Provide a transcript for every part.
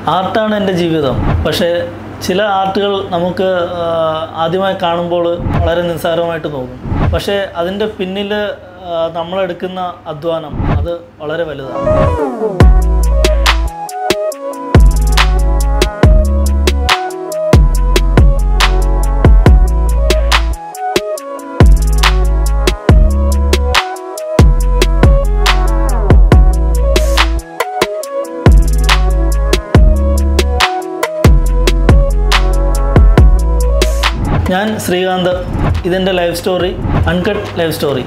ആർട്ടാണ് എൻ്റെ ജീവിതം പക്ഷേ ചില ആർട്ടുകൾ നമുക്ക് ആ, ആദ്യമായി കാണുമ്പോൾ വളരെ നിസ്സാരമായിട്ട് തോന്നും പക്ഷേ അതിൻ്റെ പിന്നിൽ ആ, നമ്മളെടുക്കുന്ന അധ്വാനം അത് വളരെ വലുതാണ് ഞാൻ ശ്രീകാന്ത് ഇതെൻ്റെ life story uncut life story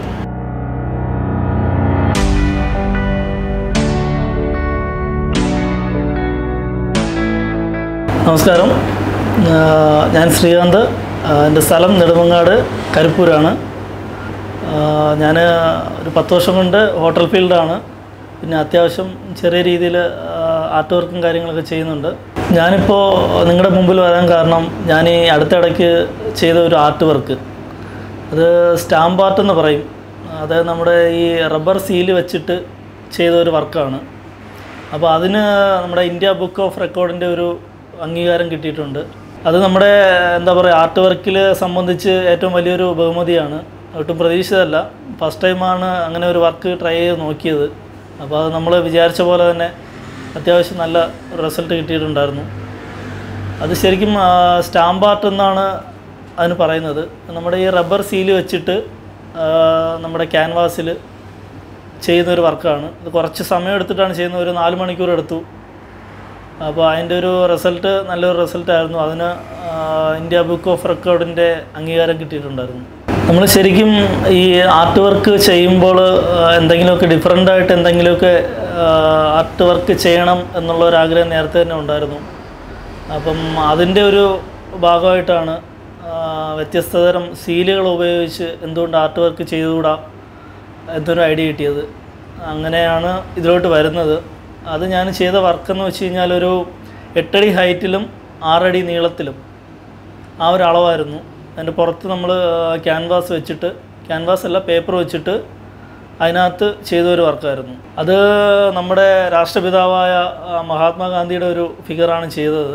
നമസ്കാരം ആ, ഞാൻ ശ്രീകാന്ത് ആ, എൻ്റെ സ്ഥലം നെടുമങ്ങാട് കരിപ്പൂരാണ് ഞാൻ ഒരു പത്ത് വർഷം കൊണ്ട് ഹോട്ടൽ ഫീൽഡാണ് പിന്നെ അത്യാവശ്യം ചെറിയ രീതിയിൽ ആർട്ട് വർക്കും കാര്യങ്ങളൊക്കെ ചെയ്യുന്നുണ്ട് ഞാനിപ്പോൾ നിങ്ങളുടെ മുമ്പിൽ വരാൻ കാരണം ഞാൻ ഈ അടുത്തിടയ്ക്ക് ചെയ്ത ഒരു ആർട്ട് വർക്ക് അത് സ്റ്റാമ്പ് ആർട്ട് എന്ന് പറയും അതായത് നമ്മുടെ ഈ റബ്ബർ സീല് വെച്ചിട്ട് ചെയ്ത ഒരു വർക്കാണ് അപ്പോൾ അതിന് നമ്മുടെ ഇന്ത്യ ബുക്ക് ഓഫ് റെക്കോർഡിൻ്റെ ഒരു അംഗീകാരം കിട്ടിയിട്ടുണ്ട് അത് നമ്മുടെ എന്താ പറയുക ആർട്ട് വർക്കിൽ സംബന്ധിച്ച് ഏറ്റവും വലിയൊരു ബഹുമതിയാണ് ഒട്ടും പ്രതീക്ഷിതല്ല ഫസ്റ്റ് ടൈമാണ് അങ്ങനെ ഒരു വർക്ക് ട്രൈ ചെയ്ത് നോക്കിയത് അപ്പോൾ അത് നമ്മൾ വിചാരിച്ച പോലെ തന്നെ അത്യാവശ്യം നല്ല റിസൾട്ട് കിട്ടിയിട്ടുണ്ടായിരുന്നു അത് ശരിക്കും സ്റ്റാമ്പ് ആർട്ട് എന്നാണ് അതിന് പറയുന്നത് നമ്മുടെ ഈ റബ്ബർ സീല് വെച്ചിട്ട് ആ, നമ്മുടെ ക്യാൻവാസിൽ ചെയ്യുന്ന ഒരു വർക്കാണ് ഇത് കുറച്ച് സമയം എടുത്തിട്ടാണ് ചെയ്യുന്നത് ഒരു നാല് മണിക്കൂർ എടുത്തു അപ്പോൾ അതിൻ്റെ ഒരു റിസൾട്ട് നല്ലൊരു റിസൾട്ടായിരുന്നു അതിന് ആ, ഇന്ത്യ ബുക്ക് ഓഫ് റെക്കോർഡിൻ്റെ അംഗീകാരം കിട്ടിയിട്ടുണ്ടായിരുന്നു നമ്മൾ ശരിക്കും ഈ ആർട്ട് വർക്ക് ചെയ്യുമ്പോൾ ആ, എന്തെങ്കിലുമൊക്കെ ഡിഫറെൻ്റ് ആയിട്ട് എന്തെങ്കിലുമൊക്കെ ആർട്ട് വർക്ക് ചെയ്യണം എന്നുള്ള ഒരു ആഗ്രഹം നേരത്തെ തന്നെ ഉണ്ടായിരുന്നു അപ്പം അതിൻ്റെ ഒരു ഭാഗമായിട്ടാണ് ആ, വ്യത്യസ്തതരം സീലുകൾ ഉപയോഗിച്ച് എന്തുകൊണ്ട് ആർട്ട് വർക്ക് ചെയ്തുകൂടാ എന്നൊരു ഐഡിയ കിട്ടിയത് അങ്ങനെയാണ് ഇതിലോട്ട് വരുന്നത് അത് ഞാൻ ചെയ്ത വർക്കെന്ന് വെച്ച് കഴിഞ്ഞാൽ ഒരു എട്ടടി ഹൈറ്റിലും ആറടി നീളത്തിലും ആ ഒരു അളവായിരുന്നു അതിൻ്റെ പുറത്ത് നമ്മൾ ക്യാൻവാസ് വെച്ചിട്ട് ക്യാൻവാസ് അല്ല പേപ്പർ വെച്ചിട്ട് അതിനകത്ത് ചെയ്ത ഒരു വർക്കായിരുന്നു അത് നമ്മുടെ രാഷ്ട്രപിതാവായ ആ, മഹാത്മാഗാന്ധിയുടെ ഒരു ഫിഗറാണ് ചെയ്തത്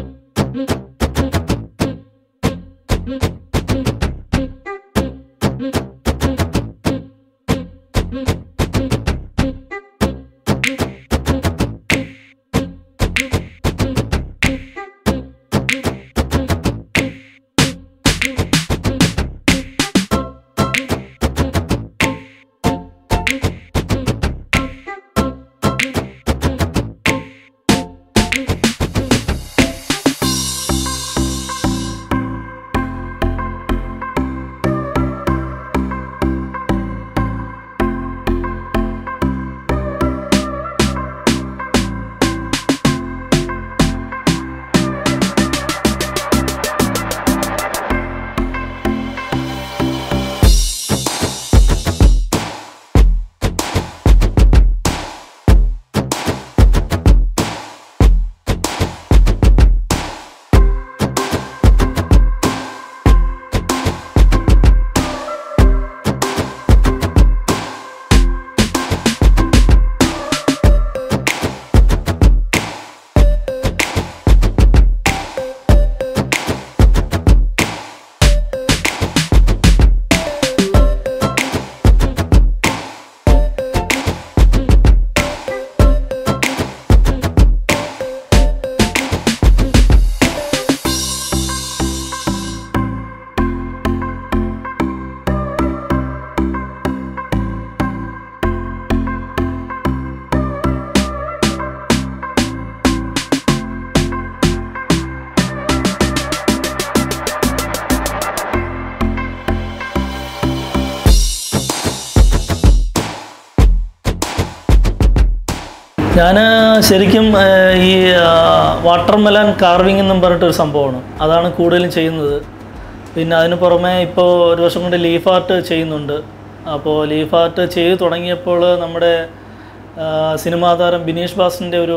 ഞാൻ ശരിക്കും ആ, ഈ വാട്ടർ മെലൻ കാർവിംഗ് എന്നും പറഞ്ഞിട്ടൊരു സംഭവമാണ് അതാണ് കൂടുതലും ചെയ്യുന്നത് പിന്നെ അതിന് പുറമെ ഇപ്പോൾ ഒരു വർഷം കൊണ്ട് ലീഫ് ആർട്ട് ചെയ്യുന്നുണ്ട് അപ്പോൾ ലീഫ് ആർട്ട് ചെയ്തു തുടങ്ങിയപ്പോൾ നമ്മുടെ ആ, സിനിമാ താരം ബിനീഷ് ബാസിൻ്റെ ഒരു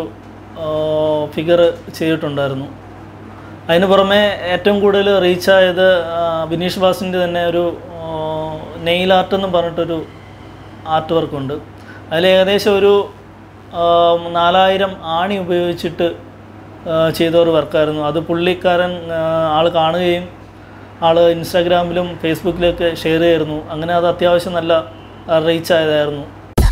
ഫിഗർ ചെയ്തിട്ടുണ്ടായിരുന്നു അതിന് പുറമെ ഏറ്റവും കൂടുതൽ റീച്ചായത് ബിനീഷ് ബാസിൻ്റെ തന്നെ ഒരു നെയിൽ ആർട്ട് എന്നും പറഞ്ഞിട്ടൊരു ആർട്ട് വർക്കുണ്ട് അതിൽ ഏകദേശം ഒരു ആ, നാലായിരം ആണി ഉപയോഗിച്ചിട്ട് ചെയ്ത ഒരു വർക്കായിരുന്നു അത് പുള്ളിക്കാരൻ ആൾ കാണുകയും ആൾ ഇൻസ്റ്റാഗ്രാമിലും ഫേസ്ബുക്കിലൊക്കെ ഷെയർ ചെയ്യായിരുന്നു അങ്ങനെ അത് അത്യാവശ്യം നല്ല റീച്ച് ആയതായിരുന്നു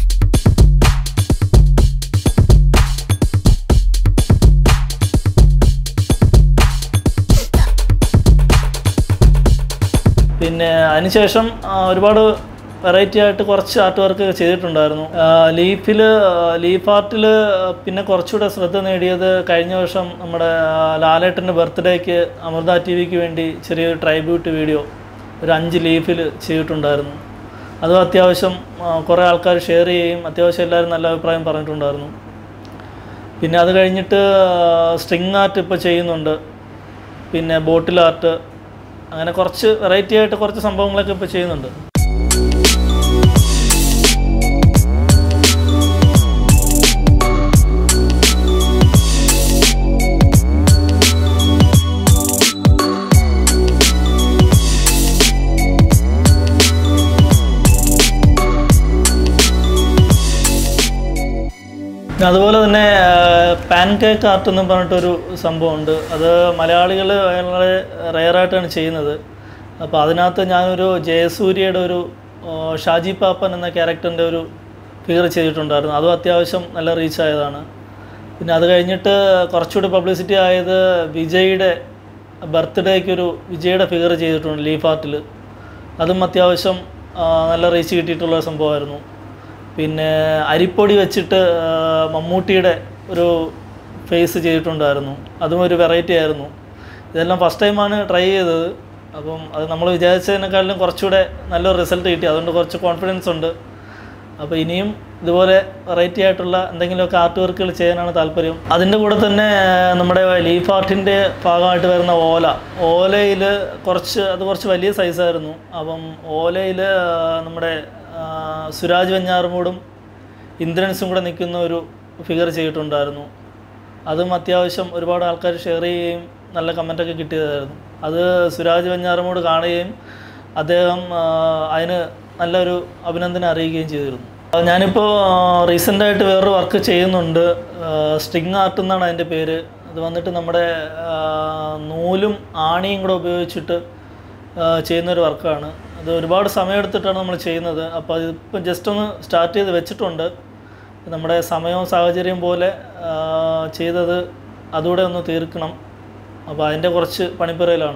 പിന്നെ അതിനുശേഷം ആ, ഒരുപാട് വെറൈറ്റി ആയിട്ട് കുറച്ച് ആർട്ട് വർക്ക് ചെയ്തിട്ടുണ്ടായിരുന്നു ലീഫിൽ ലീഫ് ആർട്ടിൽ പിന്നെ കുറച്ചുകൂടെ ശ്രദ്ധ നേടിയത് കഴിഞ്ഞ വർഷം നമ്മുടെ ആ, ലാലേട്ടൻ്റെ ബർത്ത്ഡേക്ക് അമൃത ടി വിക്ക് വേണ്ടി ചെറിയൊരു ട്രൈബ്യൂട്ട് വീഡിയോ ഒരു അഞ്ച് ലീഫിൽ ചെയ്തിട്ടുണ്ടായിരുന്നു അതും അത്യാവശ്യം ആ, കുറേ ആൾക്കാർ ഷെയർ ചെയ്യുകയും അത്യാവശ്യം എല്ലാവരും നല്ല അഭിപ്രായം പറഞ്ഞിട്ടുണ്ടായിരുന്നു പിന്നെ അത് കഴിഞ്ഞിട്ട് സ്ട്രിങ് ആർട്ട് ഇപ്പോൾ ചെയ്യുന്നുണ്ട് പിന്നെ ബോട്ടിൽ ആർട്ട് അങ്ങനെ കുറച്ച് വെറൈറ്റി ആയിട്ട് കുറച്ച് സംഭവങ്ങളൊക്കെ ഇപ്പോൾ ചെയ്യുന്നുണ്ട് പിന്നെ അതുപോലെ തന്നെ പാൻ കേക്ക് ആർട്ട് എന്ന് പറഞ്ഞിട്ടൊരു സംഭവമുണ്ട് അത് മലയാളികൾ വളരെ റെയറായിട്ടാണ് ചെയ്യുന്നത് അപ്പോൾ അതിനകത്ത് ഞാനൊരു ജയസൂര്യയുടെ ഒരു ആ, ഷാജി പാപ്പൻ എന്ന ക്യാരക്ടറിൻ്റെ ഒരു ഫിഗർ ചെയ്തിട്ടുണ്ടായിരുന്നു അതും അത്യാവശ്യം നല്ല റീച്ച് ആയതാണ് പിന്നെ അത് കഴിഞ്ഞിട്ട് കുറച്ചുകൂടി പബ്ലിസിറ്റി ആയത് വിജയുടെ ബർത്ത്ഡേക്ക് ഒരു വിജയുടെ ഫിഗർ ചെയ്തിട്ടുണ്ട് ലീഫ് ആർട്ടിൽ അതും അത്യാവശ്യം ആ, നല്ല റീച്ച് കിട്ടിയിട്ടുള്ള സംഭവമായിരുന്നു പിന്നെ അരിപ്പൊടി വെച്ചിട്ട് ആ, മമ്മൂട്ടിയുടെ ഒരു ഫേസ് ചെയ്തിട്ടുണ്ടായിരുന്നു അതും ഒരു വെറൈറ്റി ആയിരുന്നു ഇതെല്ലാം ഫസ്റ്റ് ടൈമാണ് ട്രൈ ചെയ്തത് അപ്പം അത് നമ്മൾ വിചാരിച്ചതിനേക്കാളും കുറച്ചുകൂടെ നല്ലൊരു റിസൾട്ട് കിട്ടി അതുകൊണ്ട് കുറച്ച് കോൺഫിഡൻസ് ഉണ്ട് അപ്പോൾ ഇനിയും ഇതുപോലെ വെറൈറ്റി ആയിട്ടുള്ള എന്തെങ്കിലുമൊക്കെ ആർട്ട് വർക്കുകൾ ചെയ്യാനാണ് താല്പര്യം അതിൻ്റെ കൂടെ തന്നെ ആ, നമ്മുടെ ലീഫ് ആർട്ടിൻ്റെ ഭാഗമായിട്ട് വരുന്ന ഓല ഓലയിൽ കുറച്ച് അത് കുറച്ച് വലിയ സൈസായിരുന്നു അപ്പം ഓലയിൽ നമ്മുടെ ആ, സുരാജ് വെഞ്ഞാറുമൂടും ഇന്ദ്രൻസും കൂടെ നിൽക്കുന്ന ഒരു ഫിഗർ ചെയ്തിട്ടുണ്ടായിരുന്നു അതും അത്യാവശ്യം ഒരുപാട് ആൾക്കാർ ഷെയർ ചെയ്യുകയും നല്ല കമൻറ്റൊക്കെ കിട്ടിയതായിരുന്നു അത് സുരാജ് വെഞ്ഞാറമോട് കാണുകയും അദ്ദേഹം ആ, അതിന് നല്ലൊരു അഭിനന്ദനം അറിയിക്കുകയും ചെയ്തിരുന്നു അത് ഞാനിപ്പോൾ റീസെൻ്റായിട്ട് വേറൊരു വർക്ക് ചെയ്യുന്നുണ്ട് സ്ട്രിങ് ആർട്ട് എന്നാണ് അതിൻ്റെ പേര് അത് വന്നിട്ട് നമ്മുടെ ആ, നൂലും ആണിയും കൂടെ ഉപയോഗിച്ചിട്ട് ആ, ചെയ്യുന്നൊരു വർക്കാണ് അത് ഒരുപാട് സമയമെടുത്തിട്ടാണ് നമ്മൾ ചെയ്യുന്നത് അപ്പോൾ അതിപ്പോൾ ജസ്റ്റ് ഒന്ന് സ്റ്റാർട്ട് ചെയ്ത് വെച്ചിട്ടുണ്ട് നമ്മുടെ സമയവും സാഹചര്യം പോലെ ആ, ചെയ്തത് അതുകൂടെ ഒന്ന് തീർക്കണം അപ്പോൾ അതിൻ്റെ കുറച്ച് പണിപ്പുരയിലാണ്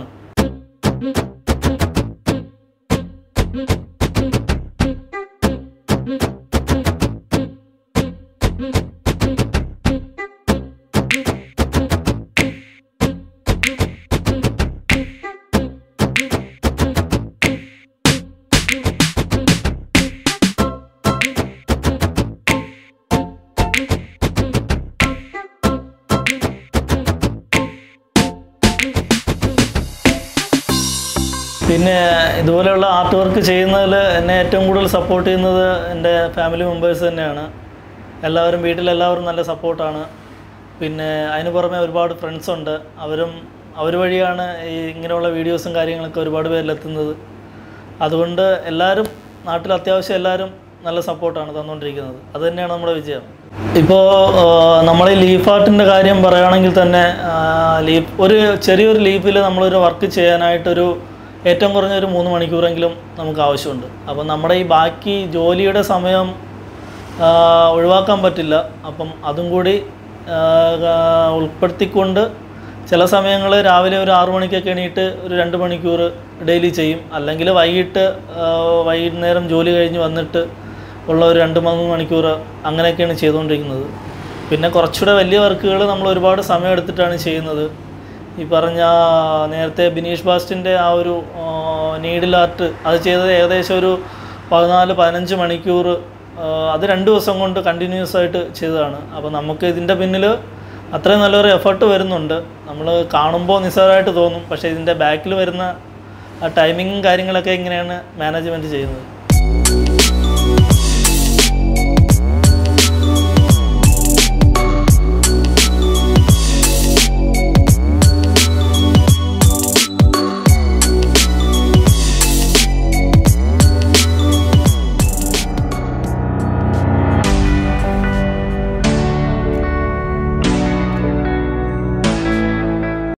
പിന്നെ ഇതുപോലെയുള്ള ആർട്ട് വർക്ക് ചെയ്യുന്നതിൽ എന്നെ ഏറ്റവും കൂടുതൽ സപ്പോർട്ട് ചെയ്യുന്നത് എൻ്റെ ഫാമിലി മെമ്പേഴ്സ് തന്നെയാണ് എല്ലാവരും വീട്ടിലെല്ലാവരും നല്ല സപ്പോർട്ടാണ് പിന്നെ അതിന് പുറമെ ഒരുപാട് ഫ്രണ്ട്സ് ഉണ്ട് അവരും അവർ വഴിയാണ് ഈ ഇങ്ങനെയുള്ള വീഡിയോസും കാര്യങ്ങളൊക്കെ ഒരുപാട് പേരിലെത്തുന്നത് അതുകൊണ്ട് എല്ലാവരും നാട്ടിൽ അത്യാവശ്യം എല്ലാവരും നല്ല സപ്പോർട്ടാണ് തന്നുകൊണ്ടിരിക്കുന്നത് അത് തന്നെയാണ് നമ്മുടെ വിജയം ഇപ്പോൾ നമ്മൾ ഈ ലീഫ് ആർട്ടിൻ്റെ കാര്യം പറയുകയാണെങ്കിൽ തന്നെ ആ, ലീഫ് ഒരു ചെറിയൊരു ലീഫിൽ നമ്മളൊരു വർക്ക് ചെയ്യാനായിട്ടൊരു ഏറ്റവും കുറഞ്ഞ ഒരു മൂന്ന് മണിക്കൂറെങ്കിലും നമുക്ക് ആവശ്യമുണ്ട് അപ്പം നമ്മുടെ ഈ ബാക്കി ജോലിയുടെ സമയം ആ, ഒഴിവാക്കാൻ പറ്റില്ല അപ്പം അതും കൂടി ആ, ആ, ഉൾപ്പെടുത്തിക്കൊണ്ട് ചില സമയങ്ങൾ രാവിലെ ഒരു ആറു മണിക്കൊക്കെ എണീറ്റ് ഒരു രണ്ട് മണിക്കൂർ ഡെയിലി ചെയ്യും അല്ലെങ്കിൽ വൈകിട്ട് ആ, വൈകുന്നേരം ജോലി കഴിഞ്ഞ് വന്നിട്ട് ഉള്ള ഒരു രണ്ട് മൂന്ന് മണിക്കൂർ അങ്ങനെയൊക്കെയാണ് ചെയ്തുകൊണ്ടിരിക്കുന്നത് പിന്നെ കുറച്ചുകൂടെ വലിയ വർക്കുകൾ നമ്മൾ ഒരുപാട് സമയം എടുത്തിട്ടാണ് ചെയ്യുന്നത് ഈ പറഞ്ഞ നേരത്തെ ബിനീഷ് ബാസ്റ്റിൻ്റെ ആ ഒരു നീഡിൽ ആർട്ട് അത് ചെയ്തത് ഏകദേശം ഒരു പതിനാല് പതിനഞ്ച് മണിക്കൂർ ആ, അത് രണ്ട് ദിവസം കൊണ്ട് കണ്ടിന്യൂസ് ആയിട്ട് ചെയ്തതാണ് അപ്പോൾ നമുക്ക് ഇതിൻ്റെ പിന്നിൽ അത്രയും നല്ലൊരു എഫർട്ട് വരുന്നുണ്ട് നമ്മൾ കാണുമ്പോൾ നിസ്സാരമായിട്ട് തോന്നും പക്ഷേ ഇതിൻ്റെ ബാക്കിൽ വരുന്ന ആ ടൈമിങ്ങും കാര്യങ്ങളൊക്കെ ഇങ്ങനെയാണ് മാനേജ്മെൻറ്റ് ചെയ്യുന്നത്